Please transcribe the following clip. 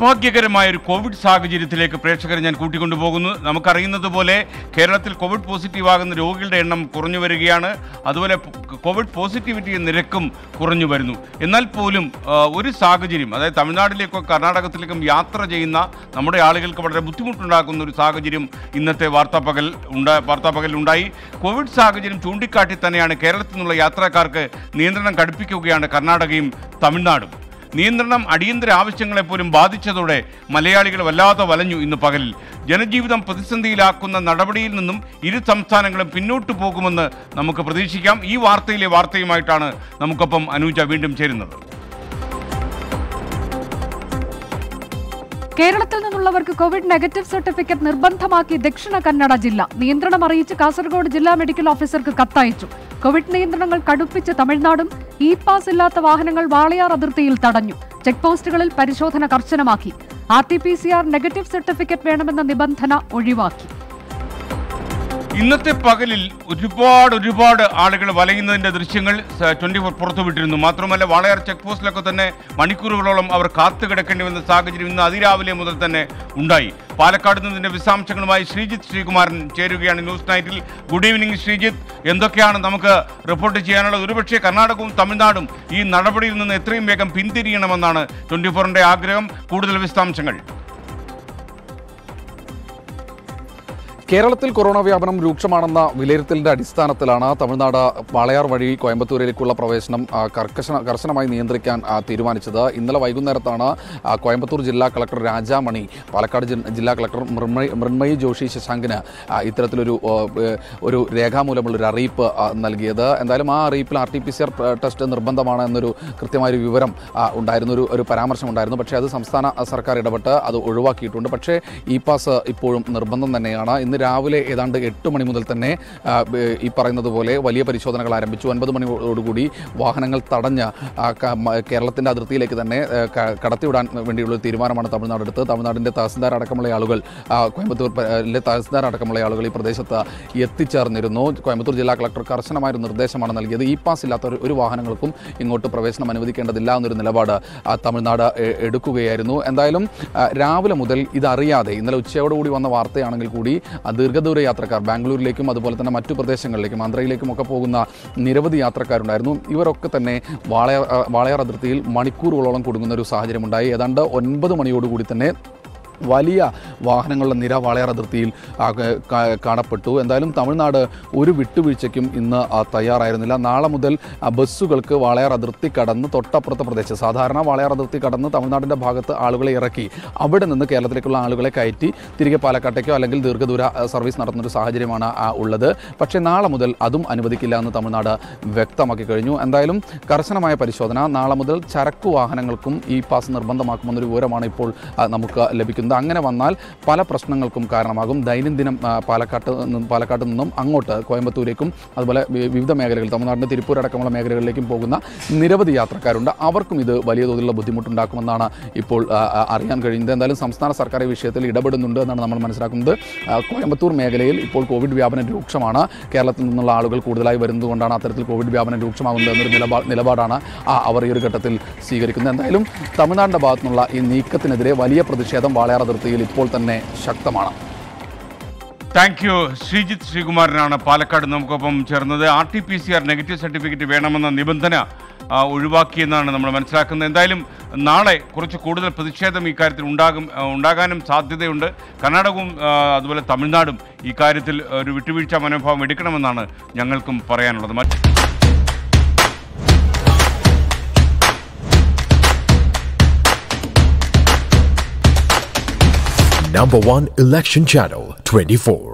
നിർഭാഗ്യകരമായ ഒരു കോവിഡ് സാഹചര്യത്തിലേക്ക് പ്രേക്ഷകരെ ഞാൻ കൂട്ടിക്കൊണ്ടുപോകുന്നു നമുക്കറിയുന്നത് പോലെ കേരളത്തിൽ കോവിഡ് പോസിറ്റീവ് ആകുന്ന രോഗികളുടെ എണ്ണം കുറഞ്ഞു വരികയാണ് അതുപോലെ പ് കോവിഡ് പോസിറ്റിവിറ്റി നിരക്കും കുറഞ്ഞു വരുന്നു എന്നാൽ പോലും ആ, ഒരു സാഹചര്യം അതായത് തമിഴ്നാട്ടിലേക്കോ കർണാടകത്തിലേക്കും യാത്ര ചെയ്യുന്ന നമ്മുടെ ആളുകൾക്ക് വളരെ ബുദ്ധിമുട്ടുണ്ടാക്കുന്ന ഒരു സാഹചര്യം ഇന്നത്തെ വാർത്താപ്പകൽ ഉണ്ടാ വാർത്താപ്പകൽ ഉണ്ടായി കോവിഡ് സാഹചര്യം ചൂണ്ടിക്കാട്ടി തന്നെയാണ് കേരളത്തിൽ നിന്നുള്ള യാത്രക്കാർക്ക് നിയന്ത്രണം കടുപ്പിക്കുകയാണ് കർണാടകയും തമിഴ്നാടും നിയന്ത്രണം അടിയന്തര ആവശ്യങ്ങളെ പോലും ബാധിച്ചതോടെ മലയാളികൾ വല്ലാതെ വലഞ്ഞു ഇന്ന് പകലിൽ ജനജീവിതം പ്രതിസന്ധിയിലാക്കുന്ന നടപടിയിൽ നിന്നും ഇരു സംസ്ഥാനങ്ങളും പിന്നോട്ടു പോകുമെന്ന് നമുക്ക് പ്രതീക്ഷിക്കാം ഈ വാർത്തയിലെ വാർത്തയുമായിട്ടാണ് നമുക്കൊപ്പം അനൂജ വീണ്ടും ചേരുന്നത് കേരളത്തിൽ നിന്നുള്ളവർക്ക് കോവിഡ് നെഗറ്റീവ് സർട്ടിഫിക്കറ്റ് നിർബന്ധമാക്കി ദക്ഷിണ കന്നഡ ജില്ല നിയന്ത്രണം അറിയിച്ച് കാസർഗോഡ് ജില്ലാ മെഡിക്കൽ ഓഫീസർക്ക് കത്തയച്ചു കോവിഡ് നിയന്ത്രണങ്ങൾ കടുപ്പിച്ച് തമിഴ്നാടും ഇ പാസ് ഇല്ലാത്ത വാഹനങ്ങൾ വാളയാർ അതിർത്തിയിൽ തടഞ്ഞു ചെക്ക് പോസ്റ്റുകളിൽ പരിശോധന കർശനമാക്കി R T P C R negative certificate വേണമെന്ന നിബന്ധന ഒഴിവാക്കി ഇന്നത്തെ പകലിൽ ഒരുപാട് ഒരുപാട് ആളുകൾ വലയുന്നതിന്റെ ദൃശ്യങ്ങൾ ട്വന്റി ഫോർ പുറത്തുവിട്ടിരുന്നു മാത്രമല്ല വാളയാർ ചെക്ക് പോസ്റ്റിലൊക്കെ തന്നെ മണിക്കൂറുകളോളം അവർ കാത്തു കിടക്കേണ്ടി വന്ന സാഹചര്യം ഇന്ന് അതിരാവിലെ മുതൽ തന്നെ ഉണ്ടായി പാലക്കാട് നിന്നതിന്റെ വിശദാംശങ്ങളുമായി ശ്രീജിത്ത് ശ്രീകുമാരൻ ചേരുകയാണ് ന്യൂസ് നൈറ്റിൽ ഗുഡ് ഈവനിങ് ശ്രീജിത്ത് എന്തൊക്കെയാണ് നമുക്ക് റിപ്പോർട്ട് ചെയ്യാനുള്ളത് ഒരുപക്ഷെ കർണാടകവും തമിഴ്നാടും ഈ നടപടിയിൽ നിന്ന് എത്രയും വേഗം പിന്തിരിയണമെന്നാണ് ട്വന്റി ഫോറിന്റെ ആഗ്രഹം കൂടുതൽ വിശദാംശങ്ങൾ കേരളത്തിൽ കൊറോണ വ്യാപനം രൂക്ഷമാണെന്ന വിലയിരുത്തലിന്റെ അടിസ്ഥാനത്തിലാണ് തമിഴ്നാട് വാളയാർ വഴി കോയമ്പത്തൂരിലേക്കുള്ള പ്രവേശനം ആ, കർക്കശന കർശനമായി നിയന്ത്രിക്കാൻ ആ, തീരുമാനിച്ചത് ഇന്നലെ വൈകുന്നേരത്താണ് ആ, കോയമ്പത്തൂർ ജില്ലാ കളക്ടർ രാജാമണി പാലക്കാട് ജി- ജില്ലാ കളക്ടർ മൃണ്മയി മൃണ്മയി ജോഷി ശശാങ്കിന് ആ, ഇത്തരത്തിലൊരു ഓ, ഏ, ഒരു രേഖാമൂലമുള്ള ഒരു അറിയിപ്പ് ആ, നൽകിയത് എന്തായാലും ആ അറിയിപ്പിൽ R T P C R test നിർബന്ധമാണ് എന്നൊരു കൃത്യമായൊരു വിവരം ആ, ഉണ്ടായിരുന്നു ഒരു ഒരു പരാമർശം ഉണ്ടായിരുന്നു പക്ഷേ അത് സംസ്ഥാന സർക്കാർ ഇടപെട്ട് അത് ഒഴിവാക്കിയിട്ടുണ്ട് പക്ഷേ ഇ പാസ് ഇപ്പോഴും നിർബന്ധം തന്നെയാണ് ഇന്ന് രാവിലെ ഏതാണ്ട് എട്ട് മണി മുതൽ തന്നെ ആ, ബ- ഈ പറയുന്നത് പോലെ വലിയ പരിശോധനകൾ ആരംഭിച്ചു ഒൻപത് മണിയോടുകൂടി വാഹനങ്ങൾ തടഞ്ഞ് ആ, ക- മ- കേരളത്തിൻ്റെ അതിർത്തിയിലേക്ക് തന്നെ ആ, ക- കടത്തിവിടാൻ വേണ്ടിയുള്ള ഒരു തീരുമാനമാണ് തമിഴ്നാട് എടുത്തത് തമിഴ്നാടിൻ്റെ തഹസിൽദാർ അടക്കമുള്ള ആളുകൾ ആ, കോയമ്പത്തൂർ പ- ലെ തഹസിൽദാർ അടക്കമുള്ള ആളുകൾ ഈ പ്രദേശത്ത് എത്തിച്ചേർന്നിരുന്നു കോയമ്പത്തൂർ ജില്ലാ കളക്ടർ കർശനമായ ഒരു നിർദ്ദേശമാണ് നൽകിയത് ഇ പാസ് ഇല്ലാത്ത ഒരു- ഒരു വാഹനങ്ങൾക്കും ഇങ്ങോട്ട് പ്രവേശനം അനുവദിക്കേണ്ടതില്ല എന്നൊരു നിലപാട് ആ, തമിഴ്നാട് എ- എടുക്കുകയായിരുന്നു എന്തായാലും ആ, രാവിലെ മുതൽ ഇതറിയാതെ ഇന്നലെ ഉച്ചയോടുകൂടി വന്ന വാർത്തയാണെങ്കിൽ കൂടി ആ, ദീർഘദൂര യാത്രക്കാർ ബാംഗ്ലൂരിലേക്കും അതുപോലെ തന്നെ മറ്റു പ്രദേശങ്ങളിലേക്കും ആന്ധ്രയിലേക്കും ഒക്കെ പോകുന്ന നിരവധി യാത്രക്കാരുണ്ടായിരുന്നു ഇവരൊക്കെ തന്നെ വാളയാർ ആ, വാളയാർ അതിർത്തിയിൽ മണിക്കൂറുകളോളം കുടുങ്ങുന്ന ഒരു സാഹചര്യമുണ്ടായി ഏതാണ്ട് ഒൻപത് മണിയോടുകൂടി തന്നെ വലിയ വാഹനങ്ങളുടെ നിര വാളയാർ അതിർത്തിയിൽ ആ, ക- ക- കാണപ്പെട്ടു എന്തായാലും തമിഴ്നാട് ഒരു വിട്ടുവീഴ്ചയ്ക്കും ഇന്ന് ആ, തയ്യാറായിരുന്നില്ല നാളെ മുതൽ ആ, ബസ്സുകൾക്ക് വാളയാർ അതിർത്തി കടന്ന് തൊട്ടപ്പുറത്തെ പ്രദേശം സാധാരണ വാളയാർ അതിർത്തി കടന്ന് തമിഴ്നാടിൻ്റെ ഭാഗത്ത് ആളുകളെ ഇറക്കി അവിടെ നിന്ന് കേരളത്തിലേക്കുള്ള ആളുകളെ കയറ്റി തിരികെ പാലക്കാട്ടേക്കോ അല്ലെങ്കിൽ ദീർഘദൂര ആ, സർവീസ് നടത്തുന്ന ഒരു സാഹചര്യമാണ് ആ, ഉള്ളത് പക്ഷേ നാളെ മുതൽ അതും അനുവദിക്കില്ല എന്ന് തമിഴ്നാട് വ്യക്തമാക്കി കഴിഞ്ഞു എന്തായാലും കർശനമായ പരിശോധന നാളെ മുതൽ ചരക്കു വാഹനങ്ങൾക്കും ഈ പാസ് നിർബന്ധമാക്കുമെന്നൊരു വിവരമാണ് ഇപ്പോൾ ആ, നമുക്ക് ലഭിക്കുന്നത് അങ്ങനെ വന്നാൽ പല പ്രശ്നങ്ങൾക്കും കാരണമാകും ദൈനംദിനം ആ, പാലക്കാട്ട് നിന്നും പാലക്കാട്ട് നിന്നും അങ്ങോട്ട് കോയമ്പത്തൂരേക്കും അതുപോലെ വി- വിവിധ മേഖലകൾ തമിഴ്നാടിൻ്റെ തിരുപ്പൂർ അടക്കമുള്ള മേഖലകളിലേക്കും പോകുന്ന നിരവധി യാത്രക്കാരുണ്ട് അവർക്കും ഇത് വലിയ തോതിലുള്ള ബുദ്ധിമുട്ടുണ്ടാക്കുമെന്നാണ് ഇപ്പോൾ ആ, ആ, അറിയാൻ കഴിയുന്നത് എന്തായാലും സംസ്ഥാന സർക്കാർ ഈ വിഷയത്തിൽ ഇടപെടുന്നുണ്ട് എന്നാണ് നമ്മൾ മനസ്സിലാക്കുന്നത് ആ, കോയമ്പത്തൂർ മേഖലയിൽ ഇപ്പോൾ കോവിഡ് വ്യാപനം രൂക്ഷമാണ് കേരളത്തിൽ നിന്നുള്ള ആളുകൾ കൂടുതലായി വരുന്നതുകൊണ്ടാണ് അത്തരത്തിൽ കോവിഡ് വ്യാപനം രൂക്ഷമാകുന്നത് എന്നൊരു നിലപാ നിലപാടാണ് ആ, അവർ ഈ ഒരു ഘട്ടത്തിൽ സ്വീകരിക്കുന്നത് എന്തായാലും തമിഴ്നാടിൻ്റെ ഭാഗത്തു നിന്നുള്ള ഈ നീക്കത്തിനെതിരെ വലിയ പ്രതിഷേധം വാളയാർ അതിർത്തിയിൽ ഇപ്പോൾ തന്നെ ശക്തമാണ് താങ്ക് യു ശ്രീജിത്ത് ശ്രീകുമാരനാണ് പാലക്കാട് നമുക്കൊപ്പം ചേർന്നത് R T P C R negative certificate വേണമെന്ന നിബന്ധന ആ, ഒഴിവാക്കിയെന്നാണ് നമ്മൾ മനസ്സിലാക്കുന്നത് എന്തായാലും നാളെ കുറച്ച് കൂടുതൽ പ്രതിഷേധം ഇക്കാര്യത്തിൽ ഉണ്ടാകും ആ, ഉണ്ടാകാനും സാധ്യതയുണ്ട് കർണാടകവും ആ, അതുപോലെ തമിഴ്നാടും ഇക്കാര്യത്തിൽ ഒരു വിട്ടുവീഴ്ച മനോഭാവം എടുക്കണമെന്നാണ് ഞങ്ങൾക്കും പറയാനുള്ളത് മറ്റ് Number one election channel 24.